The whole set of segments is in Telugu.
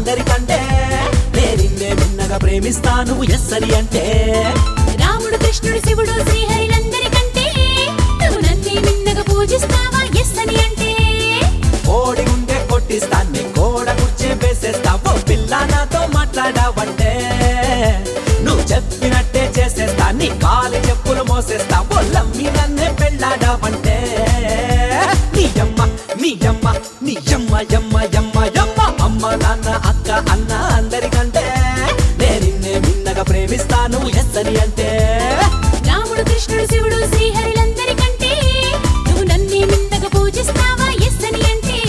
అందరికంటే నేనిన్నే మిన్నగా ప్రేమిస్తాను ఎస్ అని అంటే రాముడు కృష్ణుడు శివుడు శ్రీహరిలందరికంటే నువ్వు నన్నే మిన్నగా పూజిస్తావా ఎస్ అని అంటే కోడి ఉండే కొట్టిస్తాన్ని కోడ కుర్చీ వేసేస్తావు పిల్ల నాతో మాట్లాడావంటే నువ్వు చెప్పినట్టే చేసేస్తా నీ కాలి చెప్పులు మోసేస్తావు లమ్మి నన్నే పెళ్ళాడావంటే నీ అమ్మ నీ అమ్మ నీ అమ్మ యమ్మ యమ్మ యమ్మ అమ్మ నాన్న అక్క అన్న అందరికంటే నేనిన్నే మిన్నగా ప్రేమిస్తాను ఎస్ అని అంటే రాముడు కృష్ణుడు శివుడు శ్రీహరిలందరికంటే నువ్వు నన్నే మిన్నగా పూజిస్తావా ఎస్ అని అంటే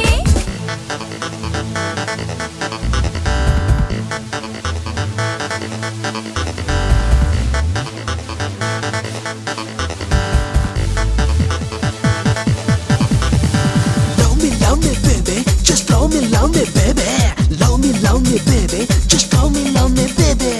Love me, love me, baby. Just love me, love me, baby. Love me, love me, baby. Just love me, love me, baby.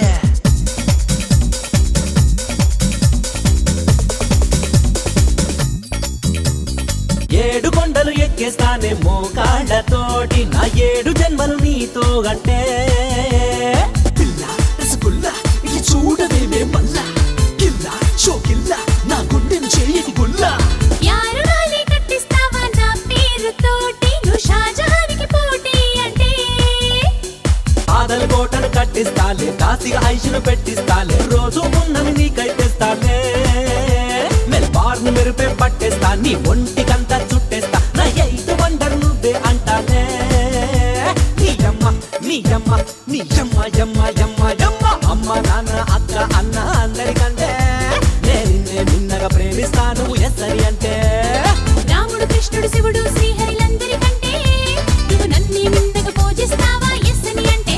ఏడు కొండలు ఎక్కేస్తానే మోకాళ్ళతోటి నా ఏడు జన్మలు నీతో గట్టే పిల్ల రసగుల్ల ఇది చూడవేమే మల్ల కిల్ల షోకిల్ల నా గుండెను చేయకు గుల్ల యారు గాలి కట్టిస్తావా నా పేరుతోటి నువ్వు షాజహానికి పోటీ అంటే ఆదలు కోటలు కట్టిస్తాలే కాసిగా ఐషులు పెట్టిస్తాలే రోజు ఉన్నవి నీకై తెస్తాలే మెల్బార్ను మెరుపే పట్టేస్తా నీ ఒంటికంతా చుట్టేస్తా నా ఎయిట్ వండర్ నువ్వే అంటానే నీ అమ్మ నీ అమ్మ నీ అమ్మ యమ్మ యమ్మ యమ్మ అమ్మ నాన్న అక్క అన్న అందరికంటే నేనిన్నే మిన్నగా ప్రేమిస్తాను ఎస్ అని అంటే రాముడు కృష్ణుడు శివుడు శ్రీహరిలందరికంటే నువ్వు నన్నే మిన్నగా పూజిస్తావా ఎస్ అని అంటే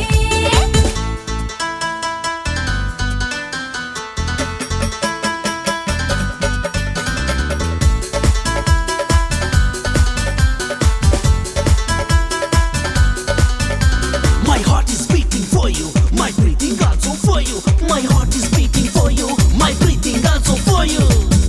My heart is beating for you. My breathing also for you. My heart is beating for you. My breathing also for you.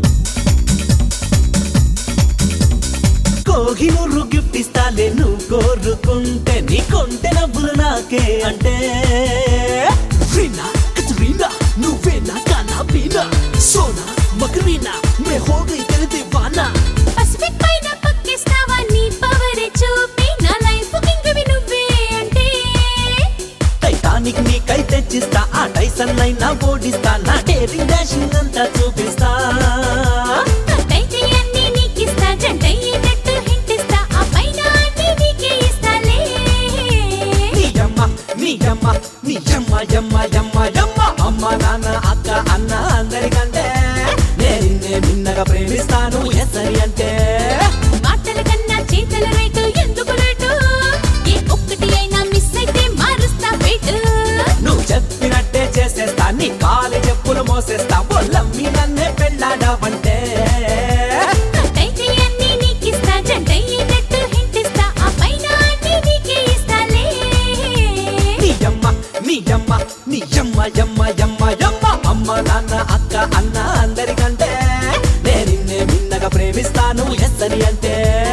Kohinoor gift ఇస్తాలే నువ్వు కోరుకుంటే నీ కొంటె నవ్వులు నాకే అంటే रीना कतरीना నువ్వేనా కానా పీనా సోనా మకరీనా మే హో గई तेरे दीवाना పసిఫిక్ పైన పక్కిస్తావా నీ పవర్ చూపి నా లైఫ్ కింగ్ నువ్వే అంటే టైటానిక్ నీకై తెచ్చిస్తా ఆ టైసన్ అయినా ఓడిస్తా నా డేరింగ్ డాషింగ్ అంతా చూపిస్తా అట్టయితే అన్నీ నీకిస్తా జంటయ్యేటట్టు హింటిస్తా ఆ పైన అన్నీ నీకే ఇస్తాలే నీ అమ్మ నీ అమ్మ నీ అమ్మ యమ్మ యమ్మ యమ్మ అమ్మ నాన్న అక్క అన్న అందరికంటే నేనిన్నే మిన్నగా ప్రేమిస్తాను ఎస్ అని అంటే మాటల కన్నా చేతల రేటు ఎందుకు రేటు ఏ ఒక్కటి అయినా మిస్ అయితే మారుస్తా వెయిట్ నువ్వు చెప్పినట్టే చేసేస్తా నీ కాలి చెప్పులు మోసేస్తా ఒళ్ళమ్మి నన్నే పెళ్ళాడావంటే అట్టయితే అన్నీ నీకిస్తా జంటయ్యేటట్టు హింటిస్తా ఆ పైన అన్నీ నీకే ఇస్తాలే నీ అమ్మ నీ అమ్మ నీ అమ్మ యమ్మ యమ్మ యమ్మ అమ్మ నాన్న అక్క అన్న అందరికంటే నేనిన్నే మిన్నగా ప్రేమిస్తాను ఎస్ అని అంటే